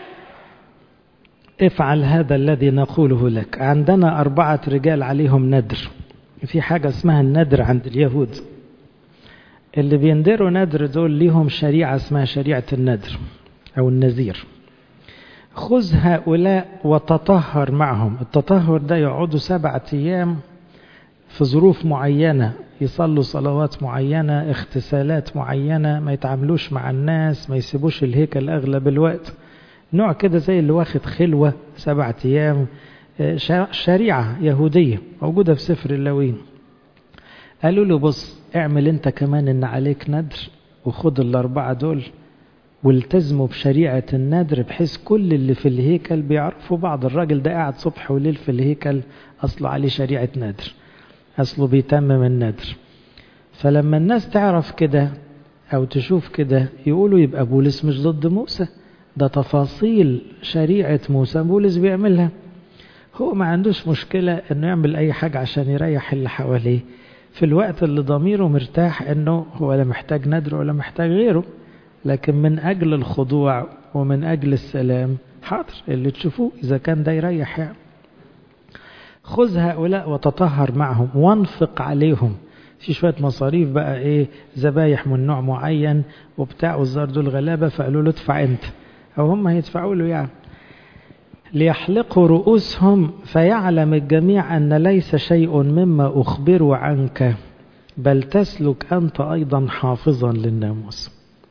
افعل هذا الذي نقوله لك عندنا أربعة رجال عليهم ندر في حاجة اسمها الندر عند اليهود اللي بيندروا ندر دول ليهم شريعة اسمها شريعة الندر أو النذير خذ هؤلاء وتطهر معهم التطهر ده يقعدوا سبعة أيام في ظروف معينة يصلوا صلوات معينة اغتسالات معينة ما يتعاملوش مع الناس ما يسيبوش الهيكل أغلب الوقت نوع كده زي اللي واخد خلوة سبعة أيام شريعة يهودية موجودة في سفر اللاوين قالوا له بص اعمل انت كمان ان عليك ندر وخد الأربعة دول والتزموا بشريعة النذر بحيث كل اللي في الهيكل بيعرفوا بعض الراجل ده قاعد صبح وليل في الهيكل أصله عليه شريعة نذر أصله بيتمم النذر فلما الناس تعرف كده أو تشوف كده يقولوا يبقى بولس مش ضد موسى ده تفاصيل شريعة موسى بولس بيعملها هو ما عندوش مشكلة انه يعمل اي حاجة عشان يريح اللي حواليه في الوقت اللي ضميره مرتاح انه هو لا محتاج ندر ولا محتاج غيره لكن من اجل الخضوع ومن اجل السلام حاضر اللي تشوفوه اذا كان ده يريح يعني خذ هؤلاء وتطهر معهم وانفق عليهم في شوية مصاريف بقى ايه ذبايح من نوع معين وبتاع والزار دول غلابة فقالوا له ادفع انت او هم هيدفعوا له يعني ليحلقوا رؤوسهم فيعلم الجميع أن ليس شيء مما أخبر عنك بل تسلك أنت أيضا حافظا للناموس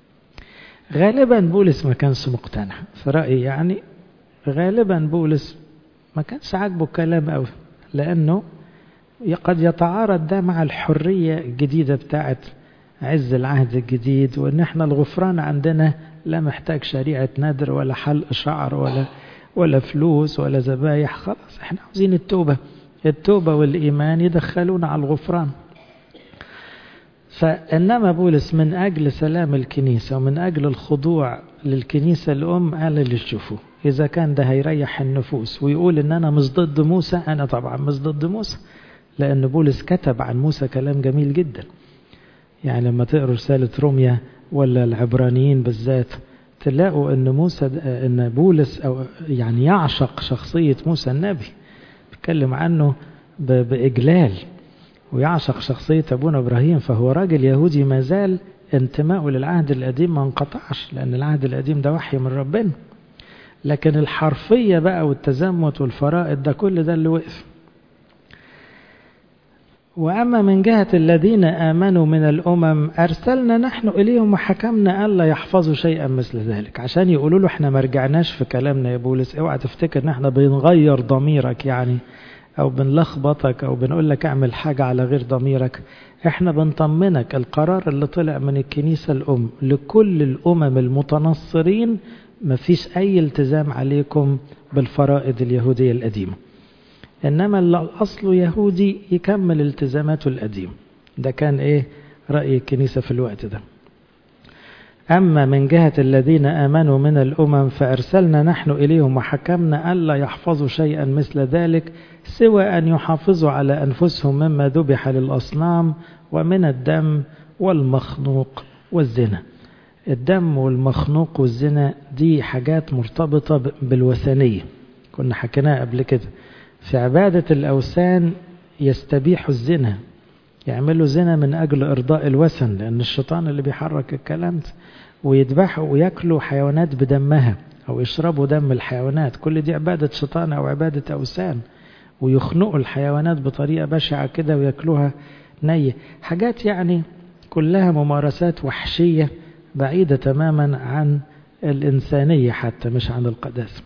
غالبا بولس ما كانش مقتنع في رأيي يعني غالبا بولس ما كانش عاجبه الكلام قوي لأنه قد يتعارض ده مع الحرية الجديدة بتاعت عز العهد الجديد وان احنا الغفران عندنا لا محتاج شريعة نذر ولا حلق شعر ولا ولا فلوس ولا ذبايح خلاص احنا عاوزين التوبة التوبة والإيمان يدخلونا على الغفران فإنما بولس من أجل سلام الكنيسة ومن أجل الخضوع للكنيسة الأم قال اللي تشوفوه إذا كان ده هيريح النفوس ويقول إن أنا مش ضد موسى أنا طبعا مش ضد موسى لأن بولس كتب عن موسى كلام جميل جدا يعني لما تقروا رسالة روميا ولا العبرانيين بالذات تلاقوا ان موسى ان بولس او يعني يعشق شخصيه موسى النبي بيتكلم عنه باجلال ويعشق شخصيه ابونا ابراهيم فهو راجل يهودي ما زال انتمائه للعهد القديم ما انقطعش لان العهد القديم ده وحي من ربنا لكن الحرفيه بقى والتزمت والفرائض ده كل ده اللي وقف وأما من جهة الذين آمنوا من الأمم أرسلنا نحن إليهم وحكمنا ألا يحفظوا شيئا مثل ذلك عشان يقولوا له احنا ما رجعناش في كلامنا يا بولس اوعى تفتكر ان احنا بنغير ضميرك يعني أو بنلخبطك أو بنقول لك اعمل حاجة على غير ضميرك احنا بنطمنك القرار اللي طلع من الكنيسة الأم لكل الأمم المتنصرين مفيش أي التزام عليكم بالفرائض اليهودية القديمة إنما اللي أصله يهودي يكمل التزاماته القديمة ده كان إيه رأي الكنيسة في الوقت ده أما من جهة الذين آمنوا من الأمم فأرسلنا نحن إليهم وحكمنا ألا يحفظوا شيئا مثل ذلك سوى أن يحافظوا على أنفسهم مما ذبح للأصنام ومن الدم والمخنوق والزنا الدم والمخنوق والزنا دي حاجات مرتبطة بالوثنية كنا حكيناها قبل كده في عبادة الأوثان يستبيحوا الزنا يعملوا زنا من أجل إرضاء الوثن لأن الشيطان اللي بيحرك الكلام ده ويذبحوا وياكلوا حيوانات بدمها أو يشربوا دم الحيوانات كل دي عبادة شيطان أو عبادة أوثان ويخنقوا الحيوانات بطريقة بشعة كده وياكلوها نية حاجات يعني كلها ممارسات وحشية بعيدة تماما عن الإنسانية حتى مش عن القداسة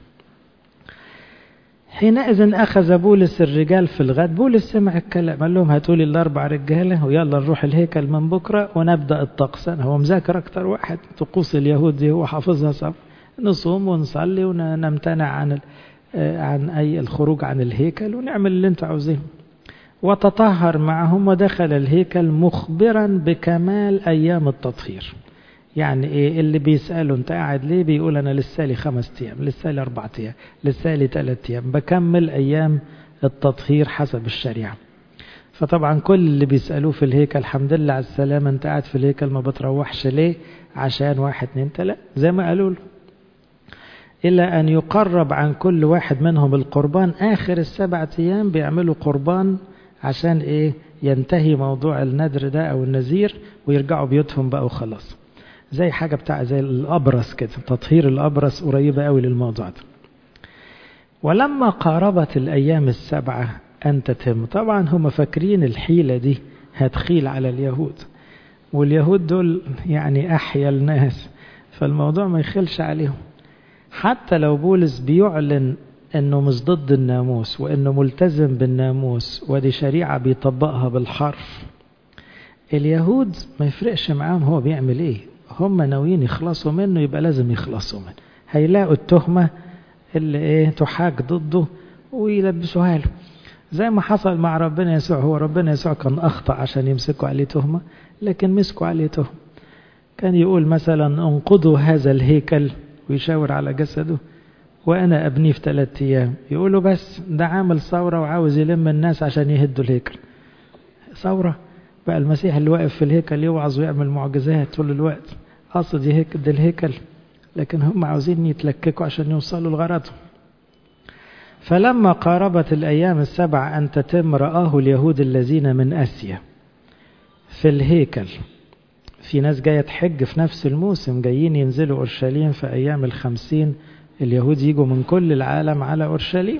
حينئذ أخذ بولس الرجال في الغد بولس سمع الكلام قال لهم هاتوا لي الأربع رجالة ويلا نروح الهيكل من بكرة ونبدأ الطقس هو مذاكر أكتر واحد طقوس اليهود دي هو حافظها صف نصوم ونصلي ونمتنع عن عن أي الخروج عن الهيكل ونعمل اللي انتوا عاوزينه وتطهر معهم ودخل الهيكل مخبرا بكمال أيام التطهير يعني ايه اللي بيسأله انت قاعد ليه بيقول انا لسه لي خمس ايام لسه لي اربع ايام لسه لي ثلاث ايام بكمل ايام التطهير حسب الشريعة فطبعا كل اللي بيسألوه في الهيكل الحمد لله على السلامة انت قاعد في الهيكل ما بتروحش ليه عشان واحد اتنين تلاتة زي ما قالوا له إلى أن يقرب عن كل واحد منهم القربان آخر السبعة أيام بيعملوا قربان عشان إيه ينتهي موضوع النذر ده أو النذير ويرجعوا بيوتهم بقى وخلاص زي حاجة بتاع زي الأبرص كده تطهير الأبرص قريبة قوي للموضوع ده ولما قاربت الأيام السبعة أن تتم طبعا هم فاكرين الحيلة دي هتخيل على اليهود واليهود دول يعني أحيا الناس فالموضوع ما يخلش عليهم حتى لو بولس بيعلن انه مش ضد الناموس وانه ملتزم بالناموس ودي شريعة بيطبقها بالحرف اليهود ما يفرقش معاهم هو بيعمل ايه هم ناويين يخلصوا منه يبقى لازم يخلصوا منه هيلاقوا التهمة اللي ايه تحاك ضده ويلبسوها له زي ما حصل مع ربنا يسوع هو ربنا يسوع كان أخطأ عشان يمسكوا عليه تهمة لكن مسكوا عليه تهمة كان يقول مثلا انقضوا هذا الهيكل ويشاور على جسده وأنا أبنيه في ثلاثة أيام يقولوا بس ده عامل ثورة وعاوز يلم الناس عشان يهدوا الهيكل ثورة بقى المسيح اللي واقف في الهيكل يوعظ ويعمل معجزات طول الوقت قصد يهد الهيكل لكن هم عاوزين يتلككوا عشان يوصلوا لغرضهم فلما قاربت الأيام السبع أن تتم رآه اليهود الذين من آسيا في الهيكل في ناس جاية تحج في نفس الموسم جايين ينزلوا أورشليم في أيام الخمسين اليهود يجوا من كل العالم على أورشليم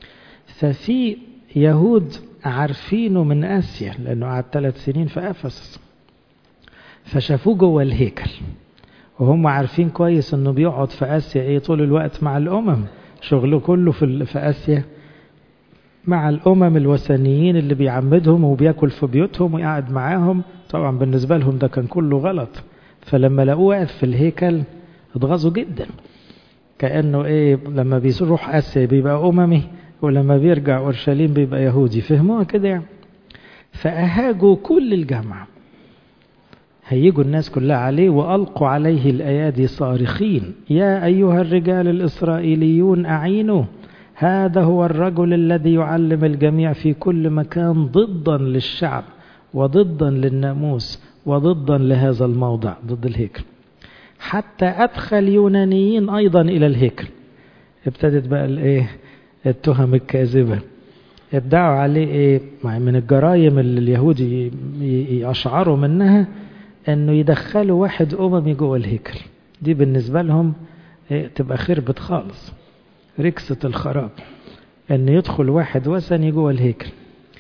ففي يهود عارفينه من آسيا لأنه قعد ثلاث سنين في أفسس فشافوه جوه الهيكل وهم عارفين كويس انه بيقعد في اسيا ايه طول الوقت مع الامم شغله كله في في اسيا مع الامم الوثنيين اللي بيعمدهم وبياكل في بيوتهم ويقعد معاهم طبعا بالنسبه لهم ده كان كله غلط فلما لقوه واقف في الهيكل اتغاظوا جدا كانه ايه لما بيروح اسيا بيبقى اممي ولما بيرجع اورشليم بيبقى يهودي فهموها كده يعني فاهاجوا كل الجامعه هيجوا الناس كلها عليه وألقوا عليه الأيادي صارخين يا أيها الرجال الإسرائيليون أعينوا هذا هو الرجل الذي يعلم الجميع في كل مكان ضدا للشعب وضدا للناموس وضدا لهذا الموضع ضد الهيكل حتى أدخل يونانيين أيضا إلى الهيكل ابتدت بقى الايه التهم الكاذبة ابدعوا عليه ايه من الجرائم اللي اليهود يشعروا منها انه يدخلوا واحد اممي جوه الهيكل دي بالنسبه لهم تبقى خربت خالص ركسة الخراب ان يدخل واحد وثني جوه الهيكل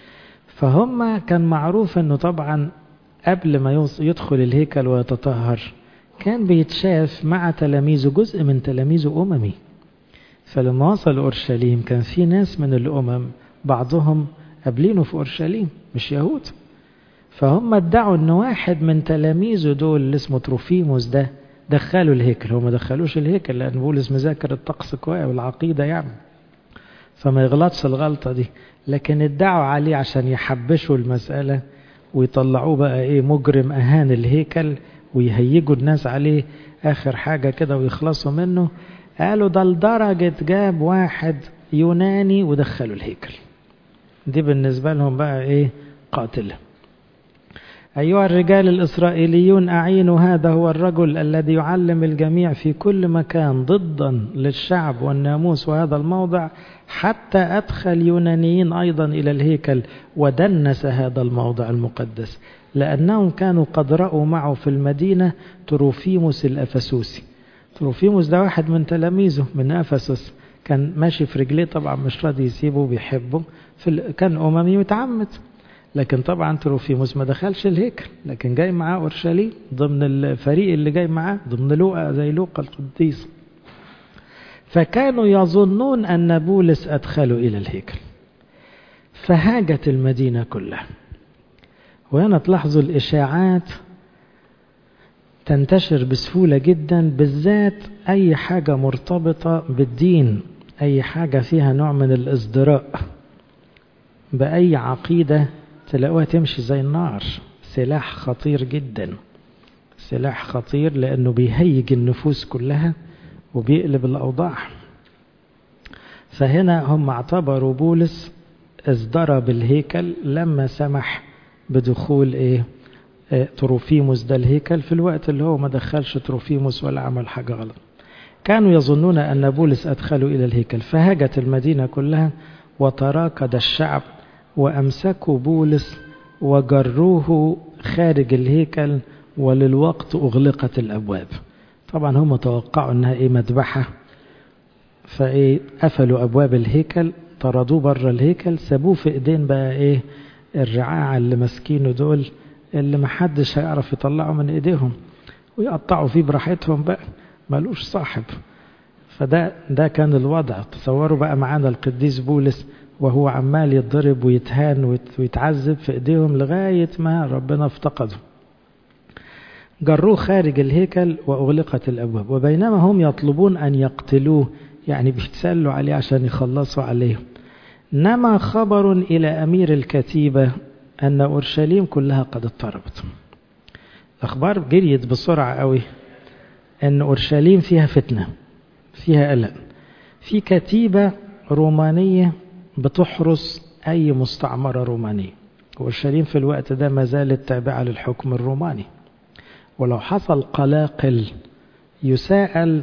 فهم كان معروف انه طبعا قبل ما يدخل الهيكل ويتطهر كان بيتشاف مع تلاميذه جزء من تلاميذه اممي فلما وصل اورشليم كان في ناس من الامم بعضهم قابلينه في اورشليم مش يهود فهم ادعوا ان واحد من تلاميذه دول اللي اسمه تروفيموس ده دخلوا الهيكل هو ما دخلوش الهيكل لان بولس مذاكر الطقس كويس والعقيده يعني فما يغلطش الغلطه دي لكن ادعوا عليه عشان يحبشوا المساله ويطلعوه بقى ايه مجرم اهان الهيكل ويهيجوا الناس عليه آخر حاجة كده ويخلصوا منه قالوا ده لدرجة جاب واحد يوناني ودخلوا الهيكل دي بالنسبة لهم بقى ايه قاتلة أيها الرجال الإسرائيليون أعينوا هذا هو الرجل الذي يعلم الجميع في كل مكان ضدا للشعب والناموس وهذا الموضع حتى أدخل يونانيين أيضا إلى الهيكل ودنس هذا الموضع المقدس لأنهم كانوا قد رأوا معه في المدينة تروفيموس الأفسوسي تروفيموس ده واحد من تلاميذه من أفسس كان ماشي في رجليه طبعا مش راضي يسيبه بيحبه في ال... كان أممي متعمد لكن طبعا تروفيموس ما دخلش الهيكل لكن جاي معاه أورشليم ضمن الفريق اللي جاي معاه ضمن لوقا زي لوقا القديس فكانوا يظنون أن بولس أدخلوا إلى الهيكل فهاجت المدينة كلها وهنا تلاحظوا الإشاعات تنتشر بسهولة جدا بالذات أي حاجة مرتبطة بالدين أي حاجة فيها نوع من الازدراء بأي عقيدة تلاقوها تمشي زي النار سلاح خطير جدا سلاح خطير لأنه بيهيج النفوس كلها وبيقلب الأوضاع فهنا هم اعتبروا بولس ازدرى بالهيكل لما سمح بدخول ايه اه تروفيموس ده الهيكل في الوقت اللي هو ما دخلش تروفيموس ولا عمل حاجة غلط كانوا يظنون أن بولس أدخلوا إلى الهيكل فهاجت المدينة كلها وتراكد الشعب وأمسكوا بولس وجروه خارج الهيكل وللوقت أغلقت الأبواب طبعا هم توقعوا أنها إيه مذبحة فإيه قفلوا أبواب الهيكل طردوه بره الهيكل سابوه في إيدين بقى إيه الرعاعة اللي ماسكينه دول اللي محدش هيعرف يطلعوا من إيديهم ويقطعوا فيه براحتهم بقى ملوش صاحب فده ده كان الوضع تصوروا بقى معانا القديس بولس وهو عمال يتضرب ويتهان ويتعذب في ايديهم لغاية ما ربنا افتقده جروه خارج الهيكل وأغلقت الأبواب وبينما هم يطلبون أن يقتلوه يعني بيتسلوا عليه عشان يخلصوا عليه نما خبر إلى أمير الكتيبة أن أورشليم كلها قد اضطربت الأخبار جريت بسرعة قوي أن أورشليم فيها فتنة فيها قلق في كتيبة رومانية بتحرس أي مستعمرة رومانية أورشليم في الوقت ده ما زالت تابعة للحكم الروماني ولو حصل قلاقل يساءل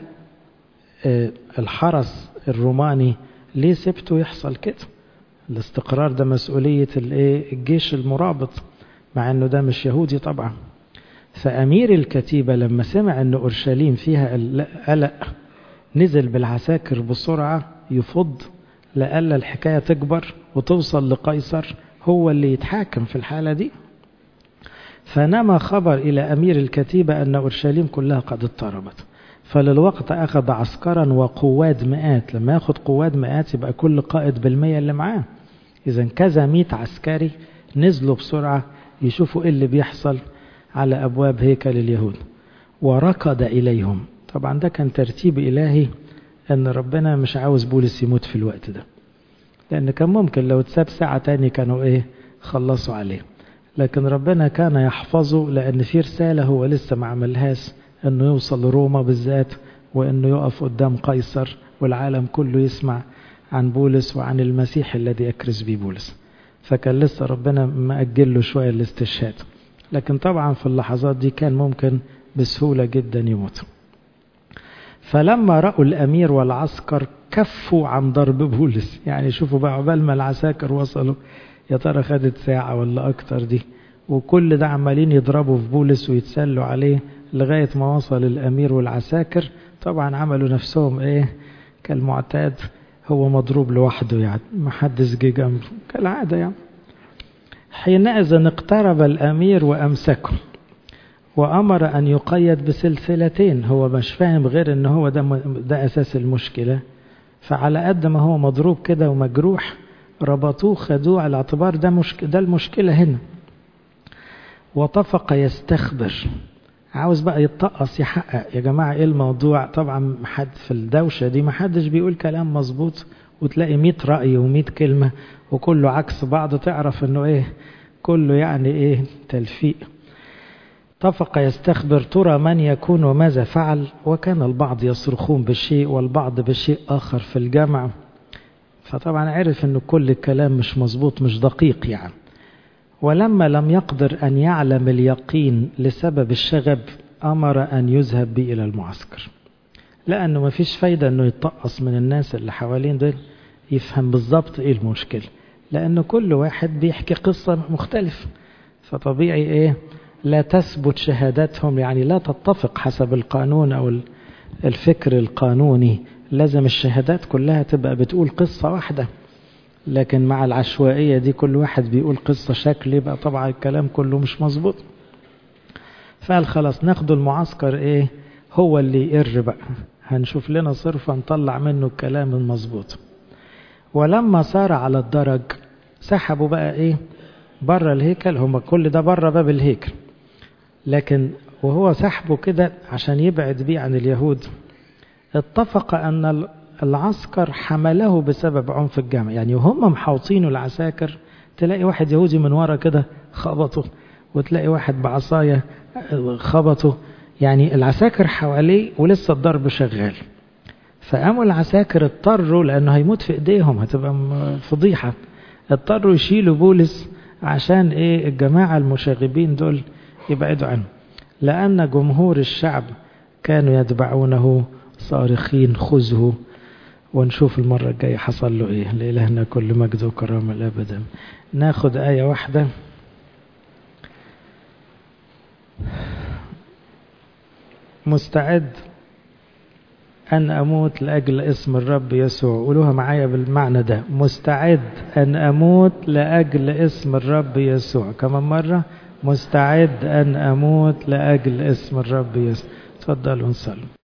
الحرس الروماني ليه سبته يحصل كده الاستقرار ده مسؤولية الجيش المرابط مع انه ده مش يهودي طبعا فأمير الكتيبة لما سمع أن أورشليم فيها قلق نزل بالعساكر بسرعة يفض لألا الحكاية تكبر وتوصل لقيصر هو اللي يتحاكم في الحالة دي فنما خبر إلى أمير الكتيبة أن أورشليم كلها قد اضطربت فللوقت أخذ عسكرا وقواد مئات لما ياخد قواد مئات يبقى كل قائد بالمية اللي معاه إذا كذا مئة عسكري نزلوا بسرعة يشوفوا إيه اللي بيحصل على أبواب هيكل اليهود وركض إليهم طبعا ده كان ترتيب إلهي أن ربنا مش عاوز بولس يموت في الوقت ده لأن كان ممكن لو اتساب ساعة تاني كانوا إيه خلصوا عليه لكن ربنا كان يحفظه لأن في رسالة هو لسه ما عملهاش أنه يوصل لروما بالذات وأنه يقف قدام قيصر والعالم كله يسمع عن بولس وعن المسيح الذي أكرز به بولس فكان لسه ربنا مأجل له شوية الاستشهاد لكن طبعا في اللحظات دي كان ممكن بسهولة جدا يموت فلما رأوا الأمير والعسكر كفوا عن ضرب بولس يعني شوفوا بقى عقبال ما العساكر وصلوا يا ترى خدت ساعة ولا أكتر دي وكل ده عمالين يضربوا في بولس ويتسلوا عليه لغاية ما وصل الأمير والعساكر طبعا عملوا نفسهم إيه كالمعتاد هو مضروب لوحده يعني ما حدش جه جنبه كالعادة يعني حينئذ اقترب الأمير وأمسكه وأمر أن يقيد بسلسلتين هو مش فاهم غير أن هو ده, ده أساس المشكلة فعلى قد ما هو مضروب كده ومجروح ربطوه خدوه على اعتبار ده, مشك... ده المشكلة هنا وطفق يستخبر عاوز بقى يتطقص يحقق يا جماعة ايه الموضوع طبعا حد في الدوشة دي محدش بيقول كلام مظبوط وتلاقي مئة رأي ومئة كلمة وكله عكس بعض تعرف انه ايه كله يعني ايه تلفيق طفق يستخبر ترى من يكون وماذا فعل وكان البعض يصرخون بشيء والبعض بشيء آخر في الجمع فطبعا عرف أن كل الكلام مش مظبوط مش دقيق يعني ولما لم يقدر أن يعلم اليقين لسبب الشغب أمر أن يذهب به إلى المعسكر لأنه ما فيش فايدة أنه يتقص من الناس اللي حوالين دول يفهم بالظبط إيه المشكلة لأن كل واحد بيحكي قصة مختلفة فطبيعي إيه لا تثبت شهاداتهم يعني لا تتفق حسب القانون أو الفكر القانوني لازم الشهادات كلها تبقى بتقول قصة واحدة لكن مع العشوائية دي كل واحد بيقول قصة شكل يبقى طبعا الكلام كله مش مظبوط فقال خلاص ناخده المعسكر ايه هو اللي يقر بقى هنشوف لنا صرفة نطلع منه الكلام المظبوط ولما صار على الدرج سحبوا بقى ايه بره الهيكل هم كل ده بره باب الهيكل لكن وهو سحبه كده عشان يبعد بيه عن اليهود اتفق ان العسكر حمله بسبب عنف الجمع يعني وهم محاوطينه العساكر تلاقي واحد يهودي من ورا كده خبطه وتلاقي واحد بعصاية خبطه يعني العساكر حواليه ولسه الضرب شغال فقاموا العساكر اضطروا لانه هيموت في ايديهم هتبقى فضيحة اضطروا يشيلوا بولس عشان ايه الجماعة المشاغبين دول يبعدوا عنه لأن جمهور الشعب كانوا يتبعونه صارخين خذه ونشوف المرة الجاية حصل له ايه لإلهنا كل مجد وكرامة الأبدا ناخد آية واحدة مستعد أن أموت لأجل اسم الرب يسوع قولوها معايا بالمعنى ده مستعد أن أموت لأجل اسم الرب يسوع كمان مرة مستعد أن أموت لأجل اسم الرب يسوع تفضلوا نصلي